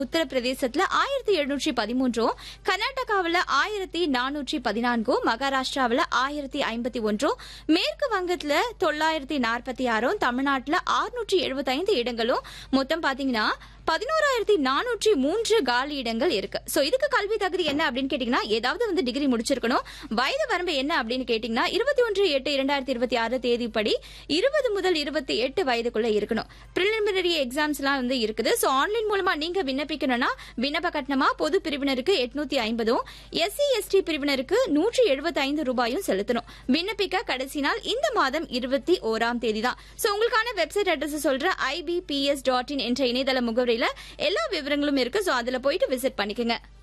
உத்தரப்பிரதேசத்துல ஆயிரத்தி எழுநூற்றி பதிமூன்றும் கர்நாடகாவில் ஆயிரத்தி நானூற்றி பதினான்கும் மகாராஷ்டிராவில் ஆயிரத்தி ஐம்பத்தி ஒன்றும் மேற்கு வங்கத்துல தொள்ளாயிரத்தி நாற்பத்தி ஆறும் தமிழ்நாட்டுல ஆறுநூற்றி எழுபத்தைந்து இடங்களும் மொத்தம் பாத்தீங்கன்னா பதினோராயிரத்தி நானூற்றி மூன்று காலி இடங்கள் இருக்கு சோ இதுக்கு கல்வி தகுதி என்ன அப்படின்னு கேட்டீங்கன்னா ஏதாவது வந்து டிகிரி முடிச்சிருக்கணும் வயது வரம்பு என்ன அப்படின்னு கேட்டீங்கன்னா இருபத்தி ஒன்று எட்டு இரண்டாயிரத்தி இருபத்தி ஆறு தேதிப்படி இருபது முதல் இருபத்தி எட்டு வயதுக்குள்ள இருக்கணும் பிரிலிமினரி எக்ஸாம்ஸ் எல்லாம் வந்து இருக்குது சோ ஆன்லைன் மூலமா நீங்க விண்ணப்பிக்கணும்னா விண்ணப்ப கட்டணமா பொது பிரிவினருக்கு எட்நூத்தி ஐம்பதும் எஸ்சி எஸ்டி பிரிவினருக்கு நூற்றி எழுபத்தி ஐந்து ரூபாயும் செலுத்தணும் விண்ணப்பிக்க கடைசி நாள் இந்த மாதம் இருபத்தி ஓராம் தேதி தான் சோ உங்களுக்கான வெப்சைட் அட்ரஸ் சொல்ற ஐபிபிஎஸ் டாட் இன் என்ற இணையதள முகவரியில எல்லா விவரங்களும் இருக்கு சோ அதுல போயிட்டு விசிட் பண்ணிக்கோங்க